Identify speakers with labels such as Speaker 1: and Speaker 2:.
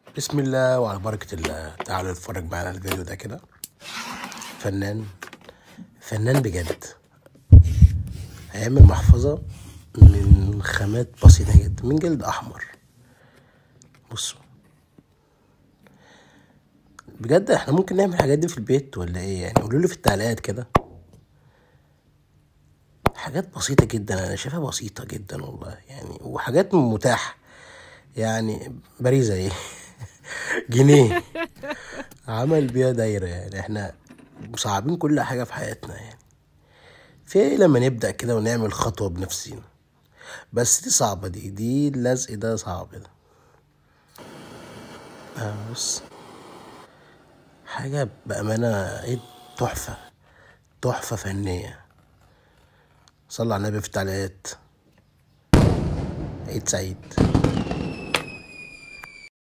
Speaker 1: بسم الله وعلى بركة الله تعالوا نتفرج معانا على الفيديو ده كده فنان فنان بجد هيعمل محفظة من خامات بسيطة جدا من جلد أحمر بصوا بجد احنا ممكن نعمل الحاجات دي في البيت ولا ايه يعني قولوا لي في التعليقات كده حاجات بسيطة جدا انا شايفها بسيطة جدا والله يعني وحاجات متاحة يعني باريزة ايه جنيه عمل بيها دايرة يعني احنا مصعبين كل حاجة في حياتنا يعني في ايه لما نبدأ كده ونعمل خطوة بنفسنا بس دي صعبة دي دي اللزق ده صعب ده آه بص حاجة بأمانة ايه تحفة تحفة فنية صلى على النبي في التعليقات عيد سعيد